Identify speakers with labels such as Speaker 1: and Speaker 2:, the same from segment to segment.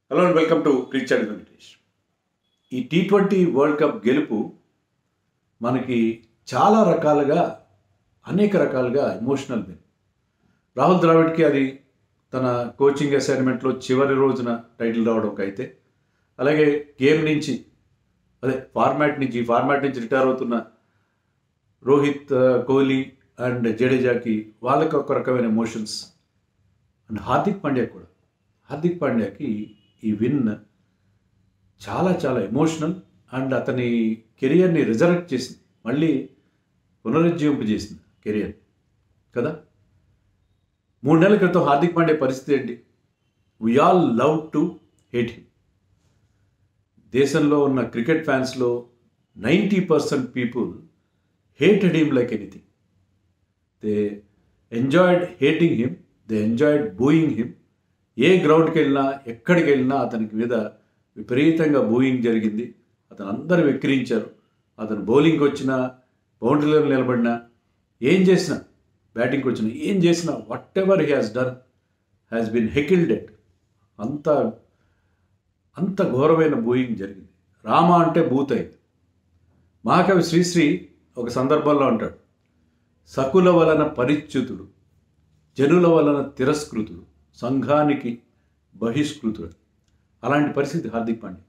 Speaker 1: Hello and welcome to ప్రీచర్డ్ వెంకటేష్ ఈ T twenty world cup గెలుపు మనకి చాలా రకాలుగా అనేక రకాలుగా ఎమోషనల్ విన్ రాహుల్ ద్రావిడ్కి అది తన కోచింగ్ అసైన్మెంట్లో చివరి రోజున టైటిల్ రావడం ఒక అయితే అలాగే గేమ్ నుంచి అదే ఫార్మాట్ నుంచి ఈ ఫార్మాట్ నుంచి రిటైర్ అవుతున్న రోహిత్ ఆ, కోహ్లీ అండ్ జడేజాకి వాళ్ళకి ఒక రకమైన ఎమోషన్స్ అండ్ హార్దిక్ పాండ్యా కూడా హార్దిక్ పాండ్యాకి ఈ విన్ చాలా చాలా ఎమోషనల్ అండ్ అతని కెరియర్ని రిజరెక్ట్ చేసింది మళ్ళీ పునరుజ్జీవింపు చేసింది కెరియర్ కదా మూడు నెలల క్రితం హార్దిక్ పాండ్యా పరిస్థితి ఏంటి we all love to hate him దేశంలో ఉన్న క్రికెట్ ఫ్యాన్స్లో ninety percent people hated him like anything they enjoyed hating him they enjoyed booing him ఏ గ్రౌండ్కి వెళ్ళినా ఎక్కడికి వెళ్ళినా అతనికి మీద విపరీతంగా బూయింగ్ జరిగింది అతను అందరూ వెక్కిరించారు అతను బౌలింగ్కి వచ్చినా బౌండరీలో నిలబడినా ఏం చేసినా బ్యాటింగ్కి వచ్చినా ఏం చేసినా whatever he has done has been heckled at అంత అంత ఘోరమైన బూయింగ్ జరిగింది రామ అంటే భూతయింది మహాకవి శ్రీశ్రీ ఒక సందర్భంలో అంటాడు సకుల వలన పరిచ్యుతుడు జనుల వలన తిరస్కృతుడు సంఘానికి బహిష్కృతుడు అలాంటి పరిస్థితి హార్దిక్ పాండ్యా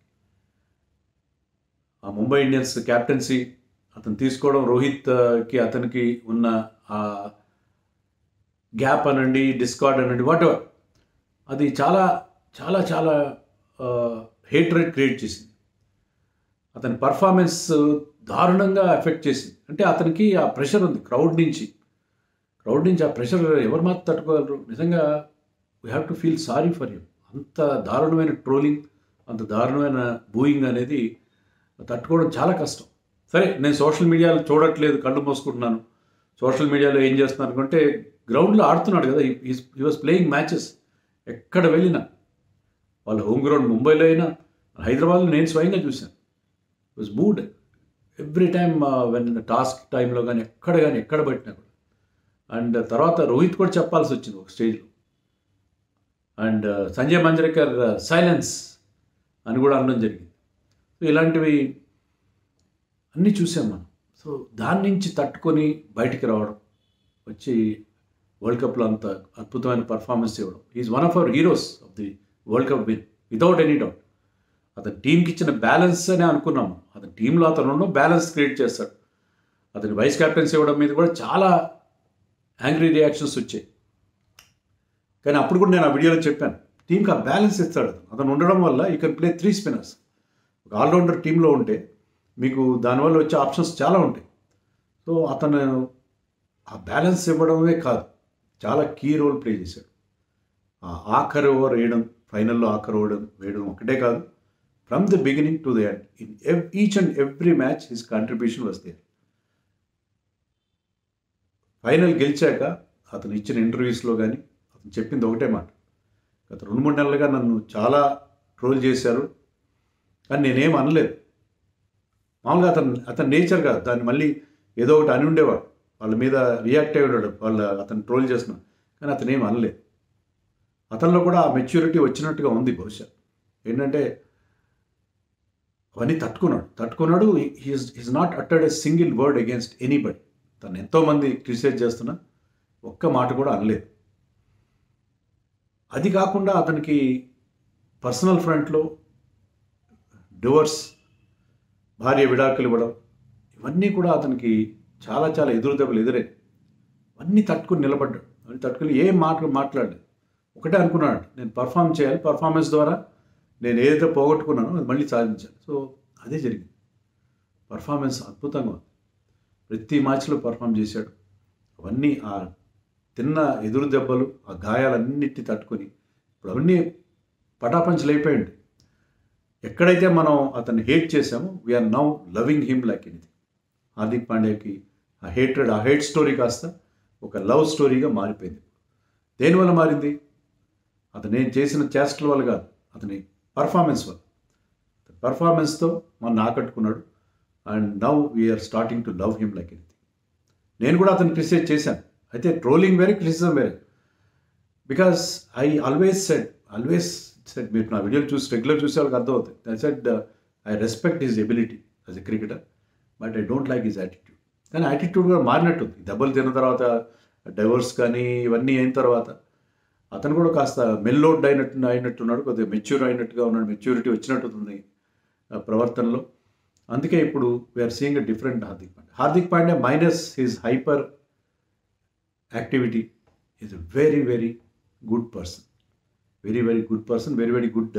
Speaker 1: ఆ ముంబై ఇండియన్స్ క్యాప్టెన్సీ అతను తీసుకోవడం రోహిత్కి అతనికి ఉన్న ఆ గ్యాప్ అనండి డిస్కార్డ్ అనండి వాట్ ఎవర్ అది చాలా చాలా చాలా హేట్రేట్ క్రియేట్ చేసింది అతని పర్ఫార్మెన్స్ దారుణంగా ఎఫెక్ట్ చేసింది అంటే అతనికి ఆ ప్రెషర్ ఉంది క్రౌడ్ నుంచి క్రౌడ్ నుంచి ఆ ప్రెషర్ ఎవరు మాత్రం తట్టుకోగలరు నిజంగా we have to feel sorry for you అంత దారుణమైన ట్రోలింగ్ అంత దారుణమైన బూయింగ్ అనేది తట్టుకోవడం చాలా కష్టం సరే నేను సోషల్ మీడియాలో చూడట్లేదు కళ్ళు మూసుకుంటున్నాను సోషల్ మీడియాలో ఏం చేస్తున్నాను అనుకుంటే గ్రౌండ్లో ఆడుతున్నాడు కదా హీ వాస్ ప్లేయింగ్ మ్యాచెస్ ఎక్కడ వెళ్ళినా వాళ్ళ హోమ్ గ్రౌండ్ ముంబైలో అయినా హైదరాబాద్లో నేను స్వయంగా చూశాను was mood every time when task టైంలో కానీ ఎక్కడ కానీ ఎక్కడ పట్టినా కూడా అండ్ తర్వాత రోహిత్ కూడా చెప్పాల్సి వచ్చింది ఒక స్టేజ్లో అండ్ సంజయ్ మంజరేకర్ సైలెన్స్ అని కూడా అనడం జరిగింది సో ఇలాంటివి అన్నీ చూసాం మనం సో దాని నుంచి తట్టుకొని బయటికి రావడం వచ్చి వరల్డ్ కప్లో అంత అద్భుతమైన పర్ఫార్మెన్స్ ఇవ్వడం is one of our heroes of the world cup win without any doubt అతని టీంకి ఇచ్చిన బ్యాలెన్స్ అనే అనుకున్నాము అతని టీంలో అతను ఉన్న బ్యాలెన్స్ క్రియేట్ చేస్తాడు అతని వైస్ కెప్టెన్స్ ఇవ్వడం మీద కూడా చాలా యాంగ్రీ రియాక్షన్స్ వచ్చాయి కానీ అప్పుడు కూడా నేను ఆ వీడియోలో చెప్పాను టీంకి ఆ బ్యాలెన్స్ ఇస్తాడు అతను. అతను ఉండడం వల్ల ఈ కెన్ ప్లే త్రీ స్పిన్నర్స్ ఒక ఆల్రౌండర్ టీంలో ఉంటే మీకు దానివల్ల వచ్చే ఆప్షన్స్ చాలా ఉంటాయి సో అతను ఆ బ్యాలెన్స్ ఇవ్వడమే కాదు చాలా కీ రోల్ ప్లే చేశాడు ఆ ఆఖరి ఓవర్ వేయడం ఫైనల్లో ఆఖరి ఓవర్ వేయడం ఒకటే కాదు from the beginning to the end in ఎవ్ each and every match his contribution was there final గెలిచాక అతను ఇచ్చిన ఇంటర్వ్యూస్లో కానీ అతను చెప్పింది ఒకటే మాట గత రెండు మూడు నెలలుగా నన్ను చాలా ట్రోల్ చేశారు కానీ నేనేం అనలేదు మామూలుగా అతను అతని నేచర్ కాదు దాన్ని మళ్ళీ ఏదో ఒకటి అని ఉండేవాడు వాళ్ళ మీద రియాక్ట్ అయి ఉన్నాడు వాళ్ళ అతను ట్రోల్ చేస్తున్నాడు కానీ అతను ఏం అనలేదు అతనిలో కూడా ఆ మెచ్యూరిటీ వచ్చినట్టుగా ఉంది బహుశా ఏంటంటే అవన్నీ తట్టుకున్నాడు తట్టుకున్నాడు he's is not uttered a single word against anybody తను ఎంతోమంది క్రిటిసైజ్ చేస్తున్నా ఒక్క మాట కూడా అనలేదు అది కాకుండా అతనికి పర్సనల్ ఫ్రంట్లో డివోర్స్ భార్య విడాకులు ఇవ్వడం ఇవన్నీ కూడా అతనికి చాలా చాలా ఎదురు దెబ్బలు ఎదురే అన్నీ తట్టుకుని నిలబడ్డాడు అన్ని తట్టుకుని ఏం మాట మాట్లాడలేదు ఒకటే అనుకున్నాడు నేను పర్ఫామ్ చేయాలి పర్ఫార్మెన్స్ ద్వారా నేను ఏదైతే పోగొట్టుకున్నానో అది మళ్ళీ సాధించాలి సో అదే జరిగింది పర్ఫార్మెన్స్ అద్భుతంగా ఉంది ప్రతి మ్యాచ్లో పర్ఫామ్ చేశాడు అవన్నీ ఆ తిన్న ఎదురు దెబ్బలు ఆ గాయాలన్నిటిని తట్టుకొని ఇప్పుడు అవన్నీ పటాపంచలు అయిపోయింది ఎక్కడైతే మనం అతన్ని హేట్ చేసామో we are now loving him like anything Hardik పాండ్యాకి ఆ హేట్రెడ్ ఆ హేట్ స్టోరీ కాస్త ఒక లవ్ స్టోరీగా మారిపోయింది దేనివల్ల మారింది అతను నేను చేసిన చేష్టల వల్ల కాదు అతని పర్ఫార్మెన్స్ వల్ల పర్ఫార్మెన్స్తో మన ఆకట్టుకున్నాడు and now we are starting to love him like anything నేను కూడా అతను క్రిటిసైజ్ చేశాను అయితే ట్రోలింగ్ వేరే క్రిటిసిజం వేరే because I always said always said మీరు నా వీడియోలు చూసి రెగ్యులర్ చూసే వాళ్ళకి అర్థమవుతుంది I said I respect his ability as a cricketer but I don't like his attitude కానీ యాటిట్యూడ్ కూడా మారినట్టుంది దెబ్బలు తిన్న తర్వాత డైవర్స్ కానీ ఇవన్నీ అయిన తర్వాత అతను కూడా కాస్త మెల్లోడ్ అయినట్టు అయినట్టున్నాడు కొద్దిగా మెచ్యూర్ అయినట్టుగా ఉన్నాడు మెచ్యూరిటీ వచ్చినట్టుంది ఆ ప్రవర్తనలో అందుకే ఇప్పుడు we are seeing a different Hardik Pandya Hardik Pandya minus his hyperactivity is a very very good person very very good person very very good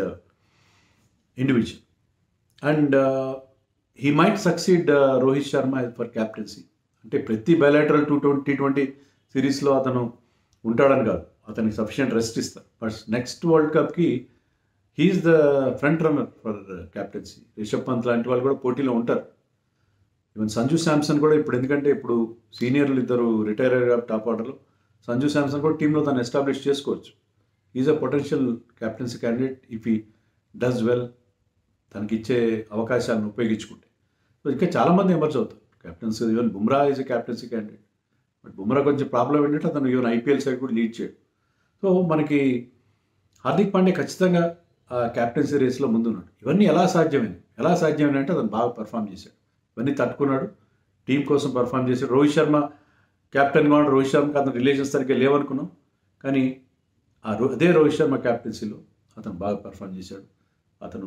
Speaker 1: individual and he might succeed Rohit Sharma for captaincy అంటే ప్రతి bilateral two twenty T twenty సిరీస్లో అతను ఉంటాడని కాదు అతనికి sufficient rest ఇస్తారు but next world కప్కి he's the front runner for captaincy Rishabh Pant లాంటి వాళ్ళు కూడా పోటీలో ఉంటారు ఈవెన్ సంజు శాంసన్ కూడా ఇప్పుడు ఎందుకంటే ఇప్పుడు సీనియర్లు ఇద్దరు రిటైర్ అయ్యారు టాప్ ఆర్డర్లో సంజు శాంసన్ కూడా టీంలో తను ఎస్టాబ్లిష్ చేసుకోవచ్చు is a potential captaincy candidate if he does well తనకి ఇచ్చే అవకాశాలను ఉపయోగించుకుంటే సో ఇంకా చాలామంది ఎమర్జ్ అవుతారు captaincy even Bumrah is a captaincy candidate but Bumrah కొంచెం ప్రాబ్లం ఏంటంటే అతను ఈవెన్ ఐపీఎల్ సైడ్ కూడా లీడ్ చేయడు సో మనకి హార్దిక్ పాండే ఖచ్చితంగా ఆ క్యాప్టెన్సీ రేస్లో ముందున్నాడు ఇవన్నీ ఎలా సాధ్యమైంది ఎలా సాధ్యమైంది అంటే అతను బాగా పర్ఫామ్ చేశాడు ఇవన్నీ తట్టుకున్నాడు టీం కోసం పర్ఫామ్ చేశాడు రోహిత్ శర్మ కెప్టెన్గా ఉన్నాడు రోహిత్ శర్మకి అతను రిలేషన్స్ సరిగ్గా లేవనుకున్నాం కానీ ఆ రో అదే రోహిత్ శర్మ క్యాప్టెన్సీలో అతను బాగా పర్ఫామ్ చేశాడు అతను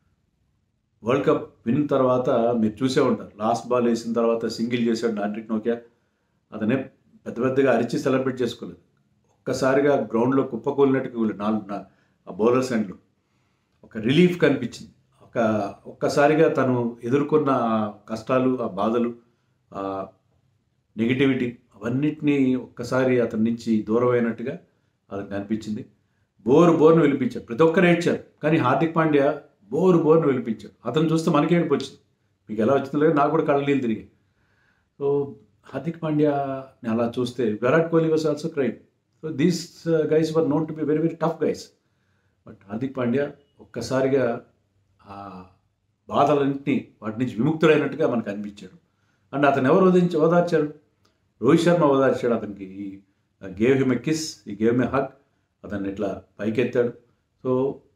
Speaker 1: వరల్డ్ కప్ విన్ తర్వాత మీరు చూసే ఉంటారు లాస్ట్ బాల్ వేసిన తర్వాత సింగిల్ చేశాడు నాంట్రిక్ నోకియా అతనే పెద్ద పెద్దగా అరిచి సెలబ్రేట్ చేసుకోలేదు ఒక్కసారిగా గ్రౌండ్లో కుప్పకూలినట్టుగా వీళ్ళు నాలుగు నా- ఆ బౌలర్స్ ఎండ్లో ఒక రిలీఫ్ కనిపించింది ఒక ఒక్కసారిగా తను ఎదుర్కొన్న ఆ కష్టాలు ఆ బాధలు ఆ నెగిటివిటీ అవన్నిటినీ ఒక్కసారి అతని నుంచి దూరం అయినట్టుగా అతనికి అనిపించింది బోరు బోర్ను వెలిపించారు ప్రతి ఒక్కరు ఏడ్చారు కానీ హార్దిక్ పాండ్యా బోరు బోర్ను వెలిపించాడు అతను చూస్తే మనకే ఏడుపు వచ్చింది మీకు ఎలా వచ్చిందో లేదు నాకు కూడా కళ్ళ నీళ్ళు తిరిగాయి సో హార్దిక్ పాండ్యాని అలా చూస్తే Virat Kohli was also crime so these guys were known to be very very tough guys but Hardik Pandya ఒక్కసారిగా ఆ బాధలన్నింటినీ వాటి నుంచి విముక్తుడైనట్టుగా మనకు అనిపించాడు అండ్ అతను ఎవరు వదిలించి ఓదార్చారు రోహిత్ శర్మ ఓదార్చాడు అతనికి gave him a kiss he gave me hug అతన్ని ఇట్లా పైకెత్తాడు సో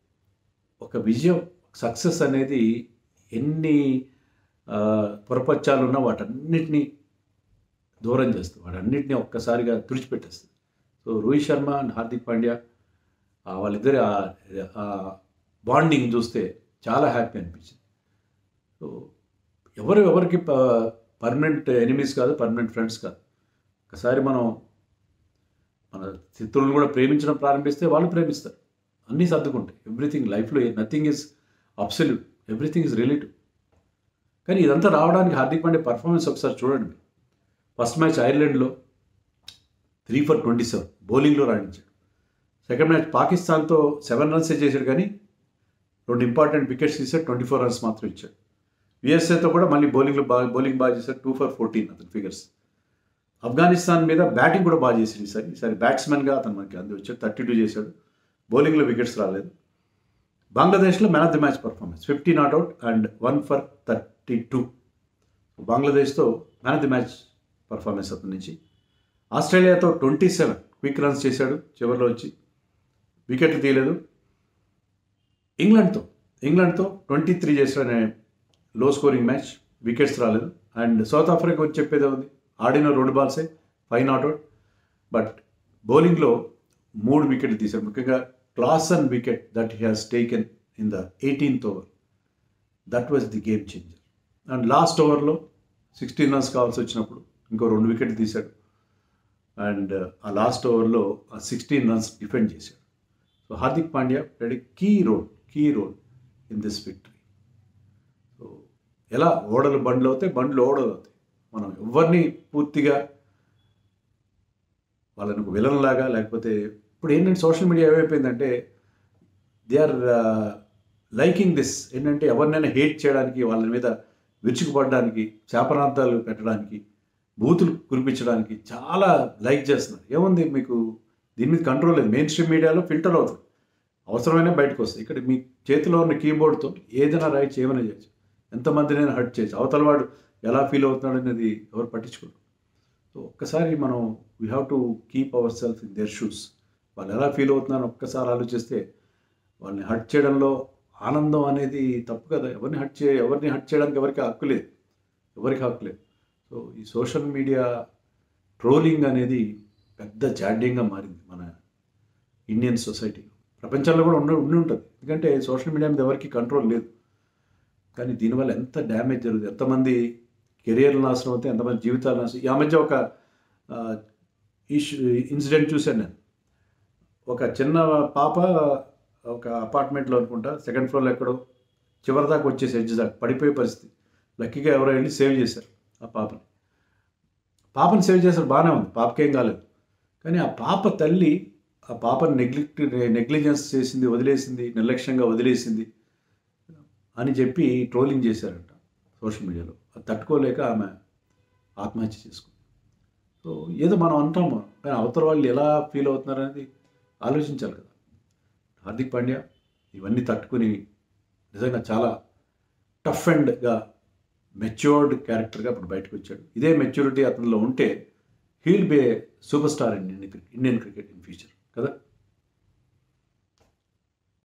Speaker 1: ఒక విజయం సక్సెస్ అనేది ఎన్ని ఆ, పొరపచ్చాలు ఉన్నా వాటన్నిటినీ దూరం చేస్తుంది వాటన్నిటిని ఒక్కసారిగా తుడిచిపెట్టేస్తుంది సో రోహిత్ శర్మ అండ్ హార్దిక్ పాండ్యా ఆ వాళ్ళిద్దరి ఆ- ఆ బాండింగ్ చూస్తే చాలా హ్యాపీ అనిపించింది సో ఎవరు ఎవరికి పర్మనెంట్ ఎనిమీస్ కాదు పర్మనెంట్ ఫ్రెండ్స్ కాదు ఒకసారి మనం మన శత్రువులను కూడా ప్రేమించడం ప్రారంభిస్తే వాళ్ళు ప్రేమిస్తారు అన్నీ సర్దుకుంటాయి ఎవ్రీథింగ్ లైఫ్లో nothing is absolute everything is relative కానీ ఇదంతా రావడానికి హార్దిక్ పాండే పర్ఫార్మెన్స్ ఒకసారి చూడండి మీరు ఫస్ట్ మ్యాచ్ ఐర్లాండ్లో త్రీ ఫర్ ట్వంటీ సెవెన్ బౌలింగ్లో రాణించాడు సెకండ్ మ్యాచ్ పాకిస్తాన్తో సెవెన్ రన్సే చేశాడు కానీ రెండు ఇంపార్టెంట్ వికెట్స్ తీసాడు ట్వంటీ ఫోర్ రన్స్ మాత్రం ఇచ్చాడు యుఎస్ఏతో కూడా మళ్ళీ బౌలింగ్లో బాగా బౌలింగ్ బాగా చేశాడు టూ ఫర్ ఫోర్టీన్ అతని ఫిగర్స్ ఆఫ్ఘనిస్తాన్ మీద బ్యాటింగ్ కూడా బాగా చేశాడు ఈసారి ఈసారి బ్యాట్స్మెన్గా అతను మనకి అంది వచ్చాడు థర్టీ టూ చేశాడు బౌలింగ్లో వికెట్స్ రాలేదు బంగ్లాదేశ్లో man of the match performance fifty not out and one for thirty two బంగ్లాదేశ్తో man of the match performance అతని నుంచి ఆస్ట్రేలియాతో ట్వంటీ సెవెన్ క్విక్ రన్స్ చేశాడు చివరిలో వచ్చి వికెట్లు తీయలేదు ఇంగ్లాండ్తో ఇంగ్లాండ్తో ట్వంటీ త్రీ చేసిన లో స్కోరింగ్ మ్యాచ్ వికెట్స్ రాలేదు అండ్ సౌత్ ఆఫ్రికా వచ్చి చెప్పేదే ఉంది ఆడిన రెండు బాల్సే ఫైవ్ నాట్ అవుట్ బట్ బౌలింగ్లో మూడు వికెట్లు తీశారు ముఖ్యంగా class and wicket that he has taken in the eighteenth over that was the game changer and last ఓవర్లో సిక్స్టీన్ రన్స్ కావాల్సి వచ్చినప్పుడు ఇంకో రెండు వికెట్లు తీశాడు అండ్ ఆ లాస్ట్ ఓవర్లో ఆ సిక్స్టీన్ రన్స్ డిఫెండ్ చేశాడు so Hardik Pandya played key role key role in this victory so ఎలా ఓడలు బండ్లు అవుతాయి బండ్లు ఓడలు అవుతాయి మనం ఎవరిని పూర్తిగా వాళ్ళని ఒక విలన్ లాగా లేకపోతే ఇప్పుడు ఏంటంటే సోషల్ మీడియా ఏమైపోయిందంటే దే ఆర్ లైకింగ్ దిస్ ఏంటంటే ఎవరినైనా హేట్ చేయడానికి వాళ్ళ మీద విరుచుకుపడడానికి శాపనార్థాలు పెట్టడానికి బూతులు కురిపించడానికి చాలా లైక్ చేస్తున్నారు ఏముంది మీకు దీని మీద కంట్రోల్ లేదు మెయిన్ స్ట్రీమ్ మీడియాలో ఫిల్టర్ అవుతుంది అవసరమైన బయటకు వస్తుంది ఇక్కడ మీ చేతిలో ఉన్న కీబోర్డ్తో ఏదైనా రైట్ చేయమని చేయొచ్చు ఎంతమందినైనా హర్ట్ చేయొచ్చు అవతల వాడు ఎలా ఫీల్ అవుతున్నాడు అనేది ఎవరు పట్టించుకోరు సో ఒక్కసారి మనం we have to keep our self in their shoes వాళ్ళు ఎలా ఫీల్ అవుతున్నారో ఒక్కసారి ఆలోచిస్తే వాళ్ళని హర్ట్ చేయడంలో ఆనందం అనేది తప్పు కదా ఎవరిని హర్ట్ చే ఎవరిని హర్ట్ చేయడానికి ఎవరికి హక్కు లేదు ఎవరికి హక్కు లేదు సో ఈ సోషల్ మీడియా ట్రోలింగ్ అనేది పెద్ద జాడ్యంగా మారింది మన ఇండియన్ సొసైటీలో ప్రపంచంలో కూడా ఉండి ఉండి ఉంటుంది ఎందుకంటే సోషల్ మీడియా మీద ఎవరికి కంట్రోల్ లేదు కానీ దీనివల్ల ఎంత డ్యామేజ్ జరుగుతుంది ఎంతమంది కెరియర్లు నాశనం అవుతాయి ఎంతమంది జీవితాలు నాశనం ఈ మధ్య ఒక ఇష్యూ ఇన్సిడెంట్ చూశాను నేను ఒక చిన్న పాప ఒక అపార్ట్మెంట్లో అనుకుంటా సెకండ్ ఫ్లోర్లో ఎక్కడో చివరి దాకా వచ్చేసి ఎడ్జ్ దాకా పడిపోయే పరిస్థితి లక్కీగా ఎవరో వెళ్ళి సేవ్ చేశారు ఆ పాపని పాపని సేవ్ చేశారు బాగానే ఉంది పాపకేం కాలేదు కానీ ఆ పాప తల్లి ఆ పాపని నెగ్లెక్ట్ నెగ్లిజెన్స్ చేసింది వదిలేసింది నిర్లక్ష్యంగా వదిలేసింది అని చెప్పి ట్రోలింగ్ చేశారంట సోషల్ మీడియాలో అది తట్టుకోలేక ఆమె ఆత్మహత్య చేసుకుంది సో ఏదో మనం అంటాము కానీ అవతల వాళ్ళు ఎలా ఫీల్ అవుతున్నారు అనేది ఆలోచించాలి కదా హార్దిక్ పాండ్యా ఇవన్నీ తట్టుకుని నిజంగా చాలా టఫ్ అండ్గా మెచ్యూర్డ్ క్యారెక్టర్గా ఇప్పుడు బయటకు వచ్చాడు ఇదే మెచ్యూరిటీ అతనిలో ఉంటే he'll be superstar in Indian cricket